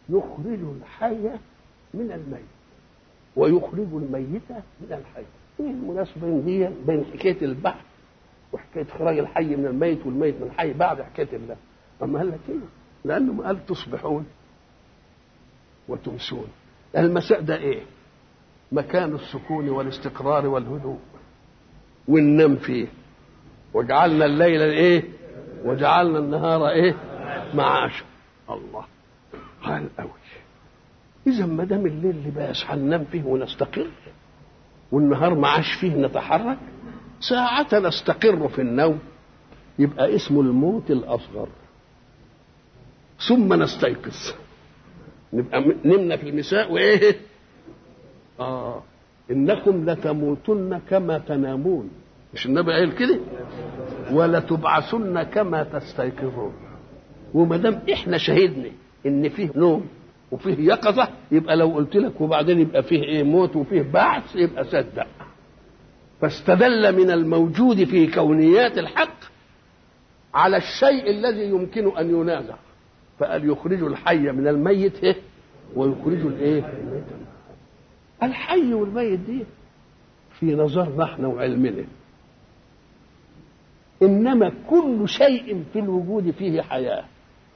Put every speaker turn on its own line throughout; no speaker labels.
يخرج الحي من الميت ويخرج الميت من الحي ايه المناسبه بين دي بين حكايه البحث وحكايه اخراج الحي من الميت والميت من الحي بعد حكايه الله اما قال لك ايه لانه قال تصبحون وتمسون المساء ده ايه مكان السكون والاستقرار والهدوء وننام فيه وجعلنا الليل ايه وجعلنا النهار ايه معاشا الله قال قوي اذا ما دام الليل لباس هننام فيه ونستقر والنهار معاش فيه نتحرك ساعة نستقر في النوم يبقى اسمه الموت الأصغر ثم نستيقظ نبقى نمنا في المساء وإيه آه إنكم لتموتن كما تنامون مش النبي قال كده ولتبعثن كما تستيقظون وما دام احنا شهدنا ان فيه نوم وفيه يقظه يبقى لو قلت لك وبعدين يبقى فيه ايه موت وفيه بعث يبقى صدق فاستدل من الموجود في كونيات الحق على الشيء الذي يمكن ان ينازع فقال يخرج الحي من الميت ايه ويخرج الايه الحي والميت دي في نظرنا احنا وعلمنا انما كل شيء في الوجود فيه حياه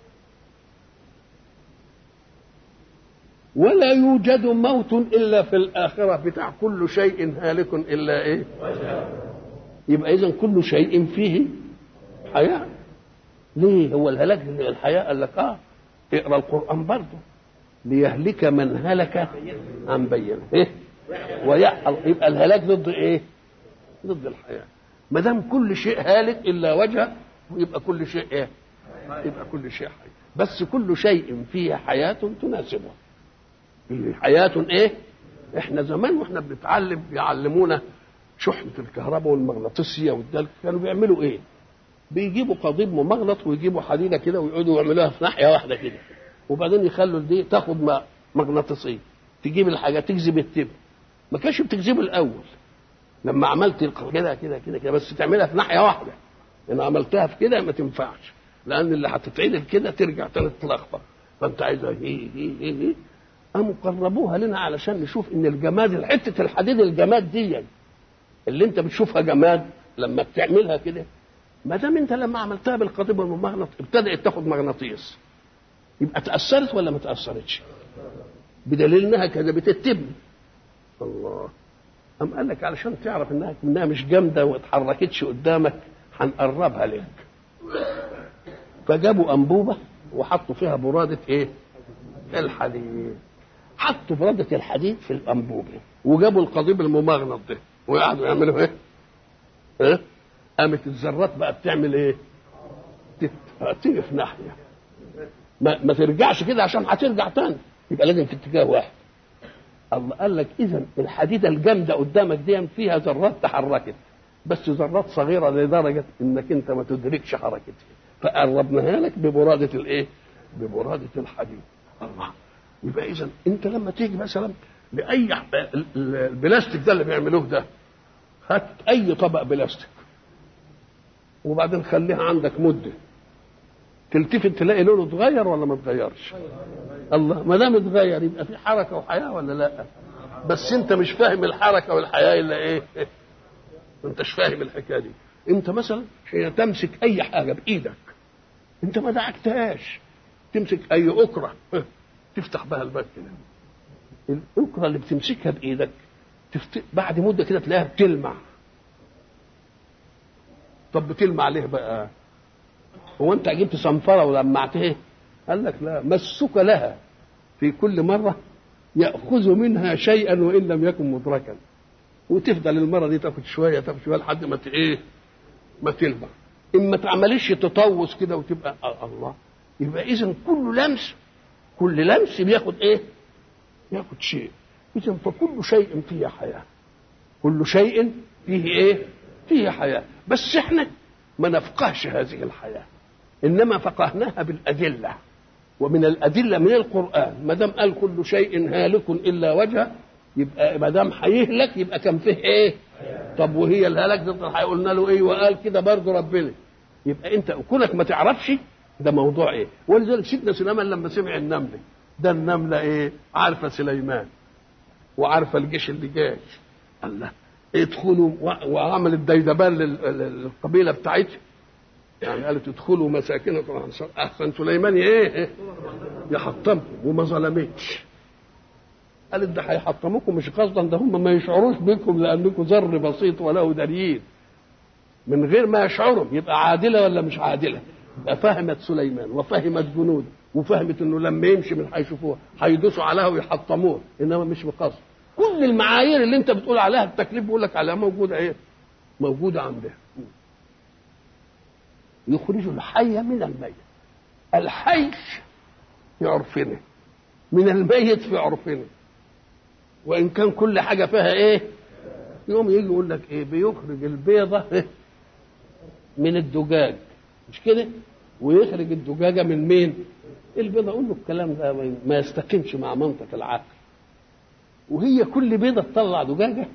ولا يوجد موت الا في الاخره بتاع كل شيء هالك الا ايه يبقى اذا كل شيء فيه حياه ليه هو الهلاك الحياه قال لك اه اقرا القران برضه ليهلك من هلك عن بينه ايه ويبقى الهلاك ضد ايه ضد الحياه ما دام كل شيء هالك الا وجهه يبقى كل شيء ايه يبقى كل شيء حي بس كل شيء فيه حياه تناسبه حياة ايه احنا زمان واحنا بنتعلم بيعلمونا شحنة الكهرباء والمغناطيسية والدلك كانوا بيعملوا ايه بيجيبوا قضيب ممغنط ويجيبوا حديدة كده ويقعدوا يعملوها في ناحية واحدة كده وبعدين يخلوا دي تاخد مغناطيسية تجيب الحاجة تجذب التب ما كانش بتجذبه الأول لما عملت كده كده كده كده بس تعملها في ناحية واحدة إن عملتها في كده ما تنفعش لأن اللي هتتعدل كده ترجع تاني تتلخبط فأنت عايزها هي هي هي, هي. قاموا قربوها لنا علشان نشوف ان الجماد حته الحديد الجماد دي اللي انت بتشوفها جماد لما بتعملها كده ما دام انت لما عملتها بالقضيب والمغناطيس ابتدات تاخد مغناطيس يبقى تاثرت ولا ما تاثرتش بدليل انها كده بتتبني الله قام قال لك علشان تعرف انها انها مش جامده وما اتحركتش قدامك هنقربها لك فجابوا انبوبه وحطوا فيها براده ايه الحديد حطوا برادة الحديد في الأنبوبة وجابوا القضيب الممغنط ده وقعدوا يعملوا ايه؟ ايه؟ قامت الذرات بقى بتعمل ايه؟ تيجي في ناحية ما, ما ترجعش كده عشان هترجع تاني يبقى لازم في اتجاه واحد الله قال لك اذا الحديدة الجامدة قدامك دي فيها ذرات تحركت بس ذرات صغيرة لدرجة انك انت ما تدركش حركتها فقربناها لك ببرادة الايه؟ ببرادة الحديد الله يبقى اذا انت لما تيجي مثلا لاي البلاستيك ده اللي بيعملوه ده هات اي طبق بلاستيك وبعدين خليها عندك مده تلتفت تلاقي لونه اتغير ولا ما اتغيرش الله ما دام اتغير يبقى في حركه وحياه ولا لا بس انت مش فاهم الحركه والحياه الا ايه ما انتش فاهم الحكايه دي انت مثلا حين تمسك اي حاجه بايدك انت ما دعكتهاش تمسك اي اكره تفتح بها الباب كده الاكره اللي بتمسكها بايدك تفت... بعد مده كده تلاقيها بتلمع طب بتلمع ليه بقى هو انت جبت صنفره ولمعتها قال لك لا مسك لها في كل مره ياخذ منها شيئا وان لم يكن مدركا وتفضل المره دي تاخد شويه تاخد شويه لحد ما ايه ما تلمع ان ما تعملش تطوس كده وتبقى الله يبقى اذا كل لمس كل لمس بياخد ايه ياخد شيء اذا فكل شيء فيه حياه كل شيء فيه ايه فيه حياه بس احنا ما نفقهش هذه الحياه انما فقهناها بالادله ومن الادله من القران ما دام قال كل شيء هالك الا وجهه يبقى ما دام هيهلك يبقى كان فيه ايه طب وهي الهلاك ده قلنا له ايه وقال كده برضه ربنا يبقى انت كونك ما تعرفش ده موضوع ايه ولذلك سيدنا سليمان لما سمع النمل ده النمله ايه عارفه سليمان وعارفه الجيش اللي جاي الله ادخلوا وعملت ديدبان للقبيله بتاعتها يعني قالت ادخلوا مساكنكم احسن سليمان ايه يحطمكم وما ظلمتش قالت ده هيحطموكم مش قصدا ده هم ما يشعروش بكم لانكم ذر بسيط وله دليل من غير ما يشعروا يبقى عادله ولا مش عادله يبقى فهمت سليمان وفهمت جنود وفهمت انه لما يمشي من هيشوفوها هيدوسوا عليها ويحطموها انما مش بقصد كل المعايير اللي انت بتقول عليها التكليف بيقول لك عليها موجوده ايه؟ موجوده عندها يخرج الحي من الميت الحي في عرفنا من الميت في عرفنا وان كان كل حاجه فيها ايه يوم يجي يقول لك ايه بيخرج البيضه من الدجاج مش كده ويخرج الدجاجه من مين البيضه اقول له الكلام ده ما يستقيمش مع منطق العقل وهي كل بيضه تطلع دجاجه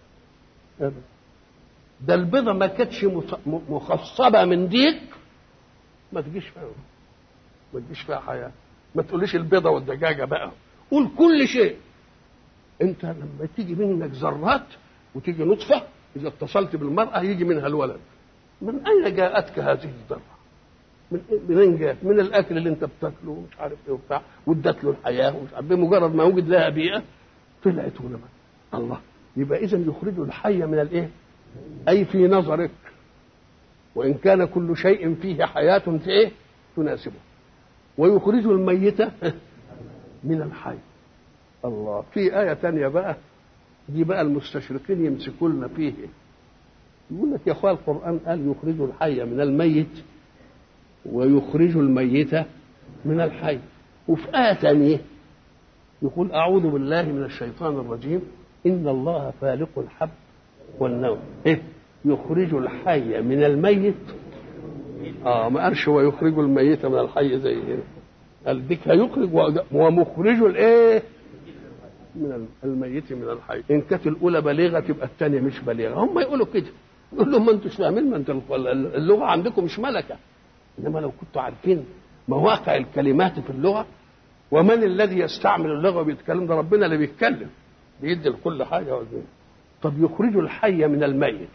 ده البيضه ما كانتش مخصبه من ديك ما تجيش فيها ما تجيش فيها حياه ما تقوليش البيضه والدجاجه بقى قول كل شيء انت لما تيجي منك ذرات وتيجي نطفه اذا اتصلت بالمراه يجي منها الولد من اين جاءتك هذه الذره؟ من منين جاءت؟ من الاكل اللي انت بتاكله ومش عارف ايه وبتاع وادت له الحياه ومش عارف بمجرد ما وجد لها بيئه طلعت ولما الله يبقى اذا يخرج الحي من الايه؟ اي في نظرك وان كان كل شيء فيه حياه في ايه؟ تناسبه ويخرج الميت من الحي الله في آية تانية بقى دي بقى المستشرقين يمسكوا لنا فيه يقول لك يا اخويا القرآن قال يخرج الحي من الميت ويخرج الميت من الحي وفي آية تانية يقول أعوذ بالله من الشيطان الرجيم إن الله فالق الحب والنوم إيه؟ يخرج الحي من الميت اه ما قالش هو يخرج الميت من الحي زي هنا قال ديك هيخرج ومخرج الايه من الميت من الحي ان كانت الاولى بليغه تبقى الثانيه مش بليغه هم يقولوا كده يقول لهم ما انتوش فاهمين ما انت اللغه عندكم مش ملكه انما لو كنتوا عارفين مواقع الكلمات في اللغه ومن الذي يستعمل اللغه وبيتكلم ده ربنا اللي بيتكلم بيدي لكل حاجه وزين. طب يخرج الحي من الميت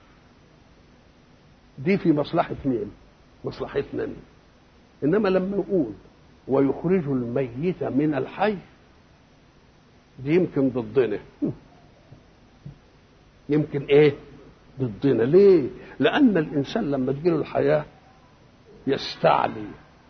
دي في مصلحه مين مصلحتنا مين انما لما نقول ويخرج الميت من الحي دي يمكن ضدنا يمكن ايه ضدنا ليه لان الانسان لما تجيله الحياه يستعلي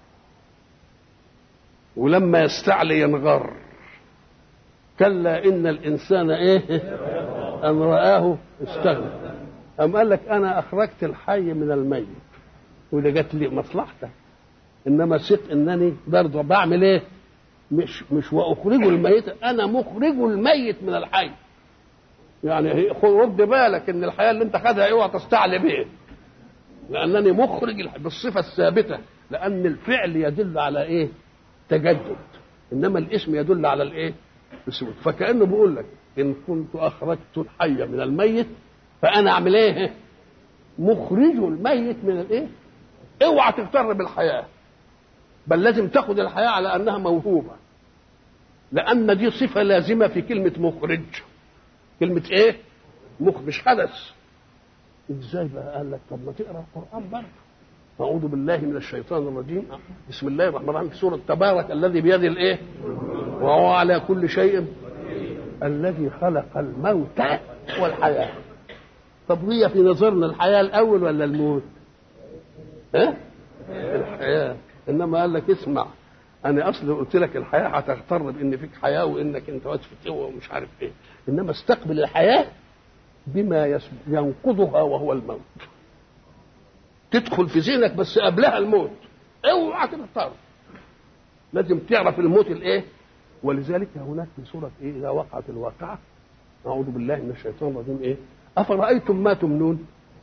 ولما يستعلي ينغر كلا ان الانسان ايه ان راه استغنى أم قال لك انا اخرجت الحي من الميت وده جت لي مصلحتك انما ست انني برضه بعمل ايه مش مش واخرج الميت انا مخرج الميت من الحي يعني رد بالك ان الحياه اللي انت خدها اوعى تستعلي بيه لانني مخرج بالصفه الثابته لان الفعل يدل على ايه تجدد انما الاسم يدل على الايه الثبوت فكانه بيقول لك ان كنت اخرجت الحي من الميت فانا اعمل ايه مخرج الميت من الايه اوعى تغتر بالحياه بل لازم تاخد الحياه على انها موهوبه لان دي صفه لازمه في كلمه مخرج كلمه ايه مخ مش حدث ازاي بقى قال لك طب ما تقرا القران برضه أعوذ بالله من الشيطان الرجيم بسم الله الرحمن الرحيم في سورة تبارك الذي بيده الإيه وهو على كل شيء الذي خلق الموت والحياة طب هي في نظرنا الحياة الأول ولا الموت ها الحياة إنما قال لك اسمع أنا أصل قلت لك الحياة هتغتر بإن فيك حياة وإنك أنت واقف في ومش عارف إيه إنما استقبل الحياة بما ينقضها وهو الموت تدخل في ذهنك بس قبلها الموت اوعى تغتر لازم تعرف الموت الايه ولذلك هناك في سوره ايه اذا وقعت الواقعه اعوذ بالله من الشيطان الرجيم ايه افرايتم ما تمنون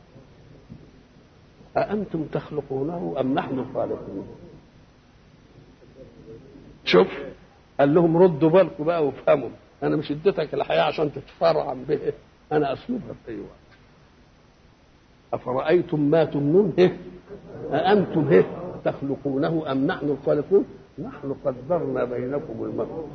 أأنتم تخلقونه أم نحن الخالقون شوف قال لهم ردوا بالكم بقى وافهموا أنا مش اديتك الحياة عشان تتفرعن به أنا أسلبها في أي وقت أفرأيتم ما تمنون إيه؟ أأنتم إيه؟ تخلقونه أم نحن الخالقون نحن قدرنا بينكم الموت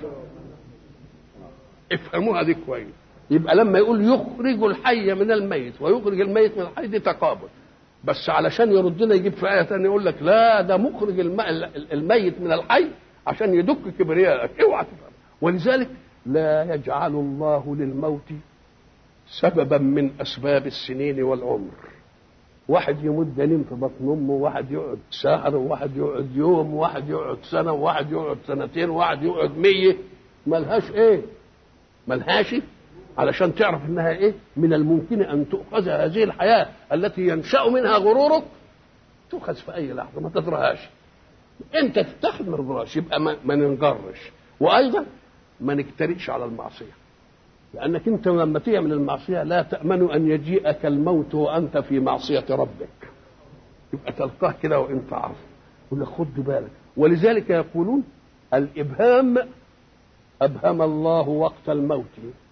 افهموها دي كويس يبقى لما يقول يخرج الحي من الميت ويخرج الميت من الحي دي تقابل بس علشان يردنا يجيب في آية ثانية يقول لك لا ده مخرج الم... الميت من الحي عشان يدك كبريائك اوعى تفهم ولذلك لا يجعل الله للموت سببا من اسباب السنين والعمر واحد يموت جنين في بطن امه وواحد يقعد شهر وواحد يقعد يوم وواحد يقعد سنه وواحد يقعد سنتين وواحد يقعد مية ملهاش ايه ملهاش علشان تعرف انها ايه من الممكن ان تؤخذ هذه الحياه التي ينشا منها غرورك تؤخذ في اي لحظه ما تدرهاش انت تتخذ ما تدرهاش يبقى ما, ما ننجرش وايضا ما نجترئش على المعصيه لانك انت لما تعمل المعصيه لا تامن ان يجيئك الموت وانت في معصيه ربك يبقى تلقاه كده وانت عارف يقول لك خد بالك ولذلك يقولون الابهام ابهم الله وقت الموت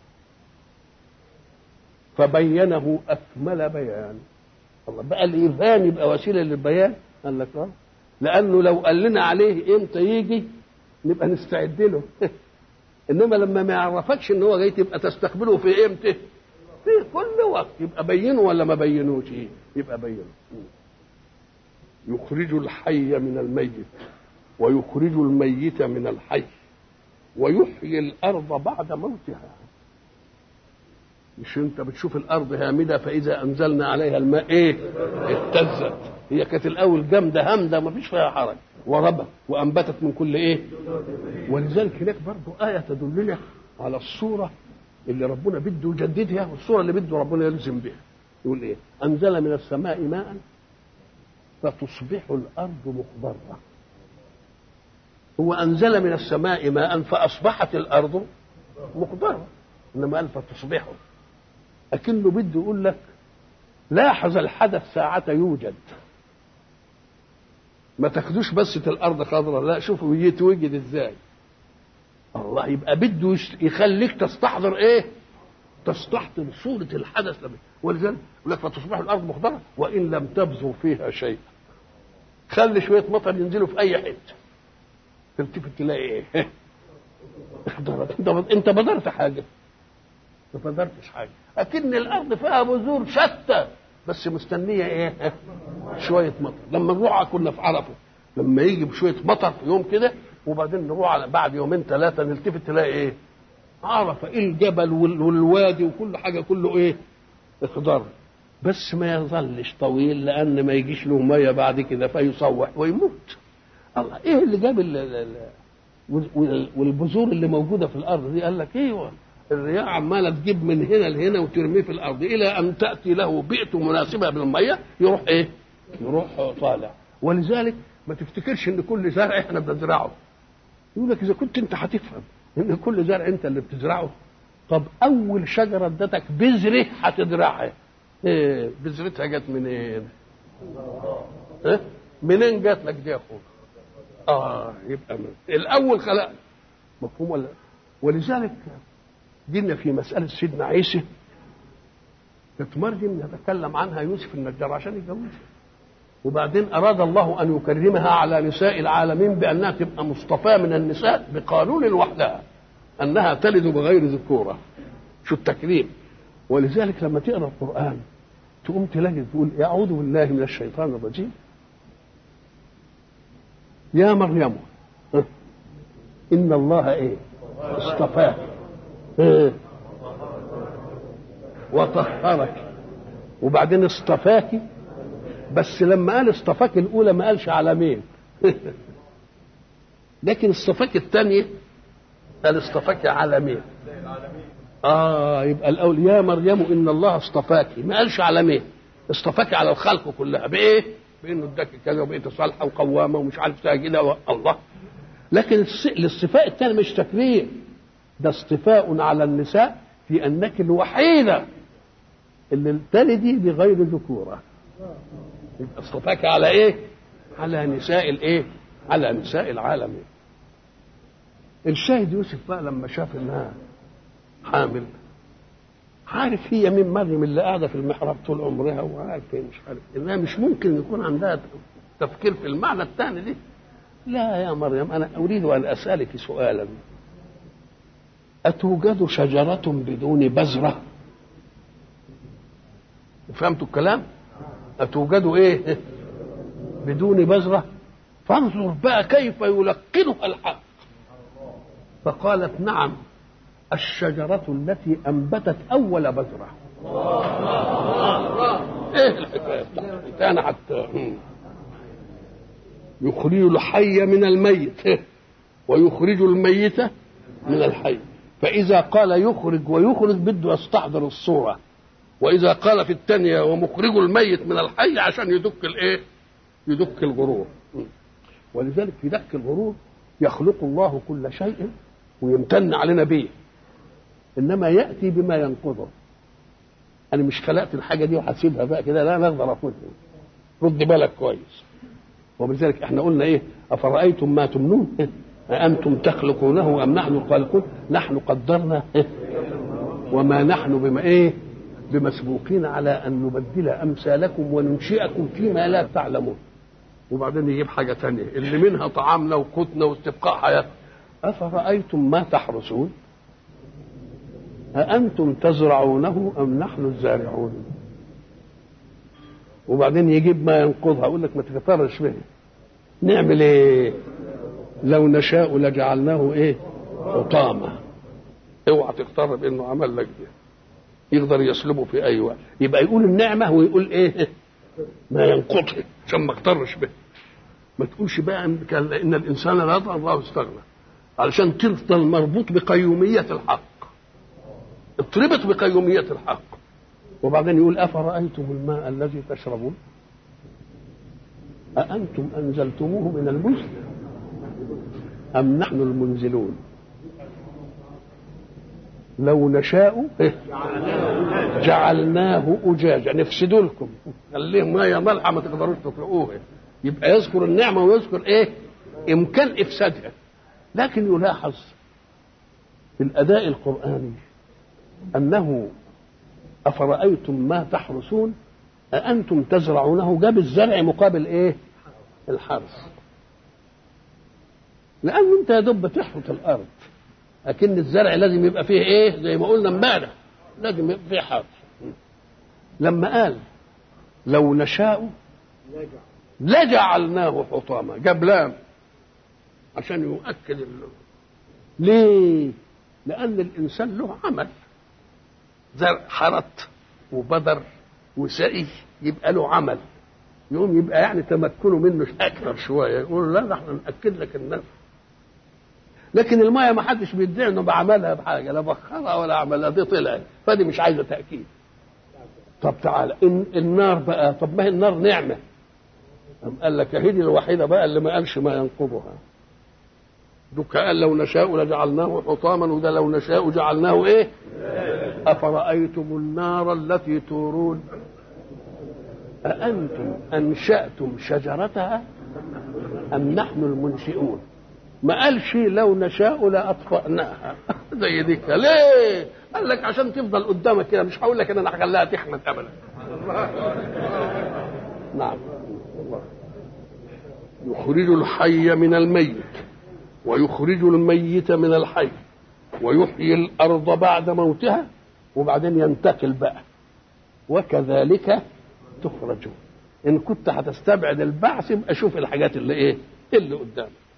فبينه اكمل بيان الله بقى الابهام يبقى وسيله للبيان قال لك اه لانه لو قال لنا عليه امتى يجي نبقى نستعد له انما لما ما يعرفكش ان هو جاي تبقى تستقبله في امتى في كل وقت يبقى بينه ولا ما بينوش يبقى بينه يخرج الحي من الميت ويخرج الميت من الحي ويحيي الارض بعد موتها مش انت بتشوف الارض هامده فاذا انزلنا عليها الماء ايه اهتزت هي كانت الاول جامده همده ما فيش فيها حرج وربت وانبتت من كل ايه ولذلك هناك برضه ايه تدلنا على الصوره اللي ربنا بده يجددها والصوره اللي بده ربنا يلزم بها يقول ايه انزل من السماء ماء فتصبح الارض مخضره هو انزل من السماء ماء فاصبحت الارض مخضره انما قال فتصبحوا لكنه بده يقول لك لاحظ الحدث ساعة يوجد ما تاخدوش بس الارض خضراء لا شوفوا يتوجد ازاي الله يبقى بده يخليك تستحضر ايه تستحضر صورة الحدث لما ولذلك يقول لك فتصبح الارض مخضرة وان لم تبذر فيها شيء خلي شوية مطر ينزلوا في اي حتة تلتفت تلاقي ايه اخضرت انت انت بذرت حاجة ما بذرتش حاجة اكن الارض فيها بذور شتى بس مستنيه ايه شويه مطر لما نروح كنا في عرفه لما يجي بشويه مطر في يوم كده وبعدين نروح على بعد يومين ثلاثه نلتفت تلاقي ايه عرفه ايه الجبل والوادي وكل حاجه كله ايه اخضر بس ما يظلش طويل لان ما يجيش له ميه بعد كده فيصوح ويموت الله ايه اللي جاب والبذور اللي موجوده في الارض دي قال لك ايوه الرياح عماله تجيب من هنا لهنا وترميه في الارض الى ان تاتي له بيئه مناسبه بالميه يروح ايه؟ يروح طالع ولذلك ما تفتكرش ان كل زرع احنا بنزرعه يقول لك اذا كنت انت هتفهم ان كل زرع انت اللي بتزرعه طب اول شجره ادتك بذره هتزرعها ايه بذرتها جت منين؟ إيه؟ منين جات لك دي يا اخويا؟ اه يبقى من. الاول خلق مفهوم ولا ولذلك جينا في مسألة سيدنا عيسى كانت مريم يتكلم عنها يوسف النجار عشان يتجوزها وبعدين أراد الله أن يكرمها على نساء العالمين بأنها تبقى مصطفاة من النساء بقانون وحدها أنها تلد بغير ذكورة شو التكريم ولذلك لما تقرأ القرآن تقوم تلاقي تقول أعوذ بالله من الشيطان الرجيم يا مريم إن الله إيه اصطفاك إيه؟ وطهرك وبعدين اصطفاك بس لما قال اصطفاك الاولى ما قالش على مين لكن اصطفاك الثانيه قال اصطفاك على مين اه يبقى الاول يا مريم ان الله اصطفاك ما قالش على مين اصطفاك على الخلق كلها بايه بانه اداك كذا وبقيت صالحه وقوامه ومش عارف ساجده الله لكن الاصطفاء الثاني مش تكريم ده اصطفاء على النساء في انك الوحيده اللي تلدي بغير ذكوره يبقى اصطفاك على ايه؟ على نساء الايه؟ على نساء العالمين. الشاهد يوسف بقى لما شاف انها حامل عارف هي مين مريم اللي قاعده في المحراب طول عمرها وعارف مش عارف انها مش ممكن يكون عندها تفكير في المعنى الثاني دي لا يا مريم أنا أريد أن أسألك سؤالا أتوجد شجرة بدون بذرة فهمتوا الكلام أتوجد إيه بدون بذرة فانظر بقى كيف يلقنها الحق فقالت نعم الشجرة التي أنبتت أول بذرة إيه الحكاية بتاعتها أنا حتى يخرج الحي من الميت ويخرج الميت من الحي فإذا قال يخرج ويخرج بده يستحضر الصورة وإذا قال في الثانية ومخرج الميت من الحي عشان يدك الإيه؟ يدك الغرور ولذلك في دك الغرور يخلق الله كل شيء ويمتن علينا به انما ياتي بما ينقضه انا مش خلقت الحاجه دي وهسيبها بقى كده لا انا اقدر اخدها رد بالك كويس وبذلك احنا قلنا ايه افرايتم ما تمنون أأنتم تخلقونه أم نحن الخالقون نحن قدرنا وما نحن بما إيه بمسبوقين على أن نبدل أمثالكم وننشئكم فيما لا تعلمون وبعدين يجيب حاجة تانية اللي منها طعامنا وقوتنا واستبقاء حياتنا أفرأيتم ما تحرسون أأنتم تزرعونه أم نحن الزارعون وبعدين يجيب ما ينقضها يقول لك ما تتفرش به نعمل ايه لو نشاء لجعلناه ايه حطامة اوعى تقترب انه عمل لك ده يقدر يسلبه في اي وقت يبقى يقول النعمة ويقول ايه ما ينقضه عشان ما اقترش به ما تقولش بقى ان الانسان لا يطغى الله استغنى علشان تفضل مربوط بقيومية الحق اتربط بقيومية الحق وبعدين يقول أفرأيتم الماء الذي تشربون أأنتم أنزلتموه من المزن أم نحن المنزلون لو نشاء جعلناه أجاجا نفسد لكم قال لهم مية ملحة ما تقدروش تطلقوها يبقى يذكر النعمة ويذكر إيه إمكان إفسادها لكن يلاحظ في الأداء القرآني أنه أفرأيتم ما تحرسون أأنتم تزرعونه جاب الزرع مقابل إيه الحرث لأن أنت يا دوب بتحرث الأرض لكن الزرع لازم يبقى فيه إيه زي ما قلنا امبارح لازم يبقى فيه حرث لما قال لو نشاء لجعلناه حطاما جاب لام عشان يؤكد اللون. ليه لأن الإنسان له عمل زرع حرط وبذر وسقي يبقى له عمل يقوم يبقى يعني تمكنه منه اكثر شويه يقول لا ده احنا ناكد لك النفع لكن المايه ما حدش بيدعي انه بعملها بحاجه لا بخرها ولا عملها دي طلعت فدي مش عايزه تاكيد طب تعالى إن النار بقى طب ما هي النار نعمه أم قال لك هي دي الوحيده بقى اللي ما قالش ما ينقضها دوك قال لو نشاء لجعلناه حطاما وده لو نشاء جعلناه ايه أفرأيتم النار التي تورون أأنتم أنشأتم شجرتها أم نحن المنشئون ما قالش لو نشاء لأطفأناها زي دي ليه؟ قال لك عشان تفضل قدامك كده مش هقول لك ان انا هخليها تحمد ابدا نعم الله يخرج الحي من الميت ويخرج الميت من الحي ويحيي الارض بعد موتها وبعدين ينتقل بقى وكذلك تخرجون ان كنت هتستبعد البعث يبقى شوف الحاجات اللي ايه اللي قدامك